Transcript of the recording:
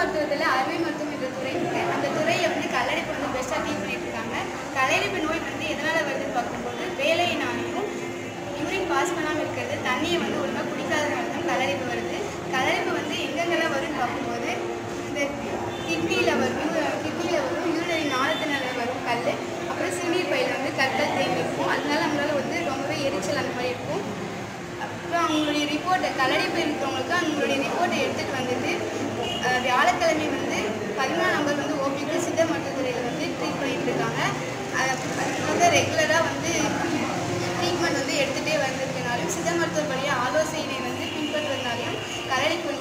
மருத்துவத்தில் அறுவை மருத்துவம் என்ற துறை இருக்கு அந்த துறையை வந்து கல்லடைப்பு வந்து பெஸ்ட்டாக ட்ரீட் பண்ணிட்டு இருக்காங்க கல்லடைப்பு நோய் வந்து எதனால் வருதுன்னு பார்க்கும்போது வேலையினாலையும் யூரின் பாஸ் பண்ணாமல் இருக்கிறது தண்ணியை வந்து ஒழுங்காக குடிக்காதனால தான் கல்லடைப்பு வருது கல்லடைப்பு வந்து எங்கெங்கெல்லாம் வரும்னு பார்க்கும்போது இந்த கிட்னியில் வரும் கிட்னியில் வரும் யூரினரி நாளத்தினால வரும் கல் அப்புறம் சிறுநீர் பையில் வந்து கற்கள் தேங்கி இருக்கும் அதனால நம்மளால வந்து ரொம்பவே எரிச்சல் அந்த மாதிரி இருக்கும் அப்புறம் அவங்களுடைய ரிப்போர்ட்டை கல்லடைப்பு இருக்கிறவங்களுக்கு அவங்களுடைய ரிப்போர்ட்டை எடுத்துகிட்டு வந்துட்டு அஹ், வியாழக்கிழமை வந்து பதினாலாம் நம்பர் வந்து ஓபிக்கு சித்த மருத்துவத்துறையில் வந்து ட்ரீட் பண்ணிட்டு இருக்காங்க அது அதுக்கு வந்து ரெகுலராக வந்து ட்ரீட்மெண்ட் வந்து எடுத்துகிட்டே வந்திருக்கனாலும் சித்த மருத்துவர் வழியாக ஆலோசனை வந்து பின்பற்றுறதுனாலையும் கல்லடைப்பு வந்து